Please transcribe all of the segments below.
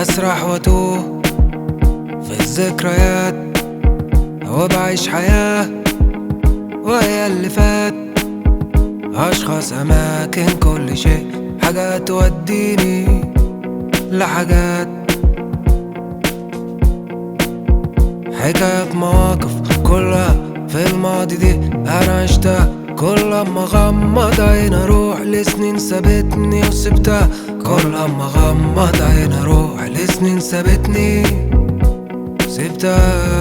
بسرح واتوه في الذكريات وبعيش حياة وهي اللي فات أشخاص أماكن كل شيء حاجات توديني لحاجات حكايات مواقف كلها في الماضي دي أنا عشتها كل أما أغمض عين أروح لسنين سابتني وسبتها كل أما أغمض عين أروح لسنين سابتني سبتها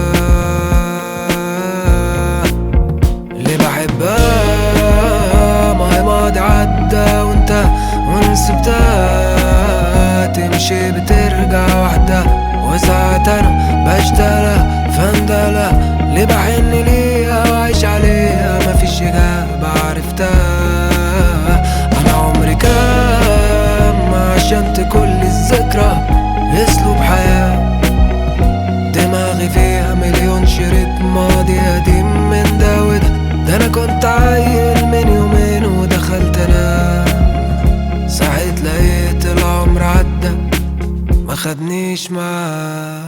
اللي بحبها ما هي ماضي عدى وانت وان سبتها تمشي بترجع وحدها وساعات انا بشتغلها فندلة اللي بحن ليها وعيش عليها مفيش اجابة عرفتها انا عمري كام عشان كل الذكرى اسلوب حياه دماغي فيها مليون شريط ماضي قديم من ده وده ده انا كنت عيل من يومين ودخلت انام صحيت لقيت العمر عدى ما خدنيش معاه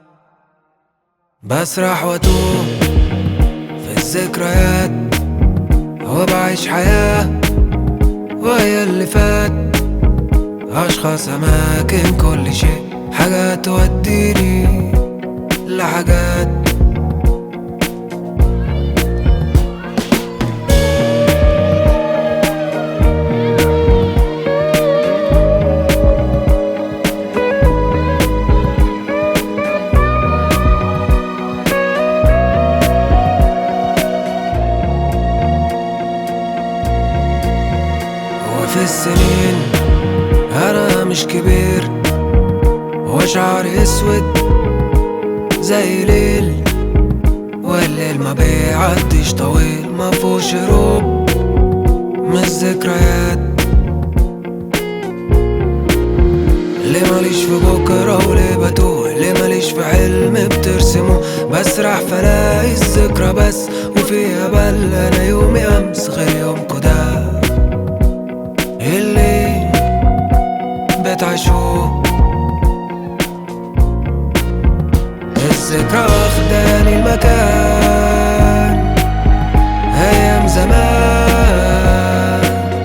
بسرح واتوه في الذكريات وبعيش حياة وهي اللي فات أشخاص أماكن كل شيء حاجات توديني لحاجات وفي السنين أنا مش كبير وشعري أسود زي ليل والليل ما بيعديش طويل ما فيهوش هروب من الذكريات ليه ماليش في بكرة وليه بتوه ليه ماليش في حلم بترسمه بسرح فلاقي الذكرى بس وفيها بل انا يومي امس غير يومكو ده اللي بتعيشوه الذكرى واخداني المكان ايام زمان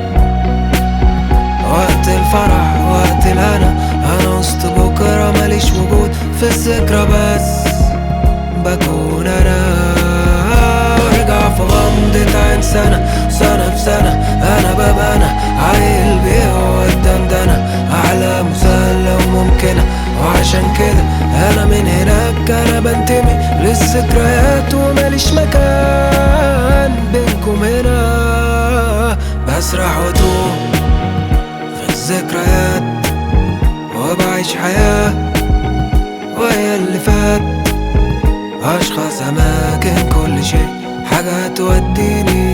وقت الفرح وقت الهنا انا وسط بكره ماليش وجود في الذكرى بس بكون انا وارجع في غمضة عين سنة سنة في سنة انا ببقى انا عيل بيه والدندنة احلام مسلة وممكنة وعشان كده انا من هناك انا بنتمي للذكريات وماليش مكان بينكم هنا بسرح واتوه في الذكريات وبعيش حياة وهي اللي فات أشخاص أماكن كل شيء حاجات توديني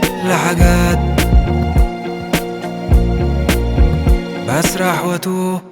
لحاجات بسرح واتوه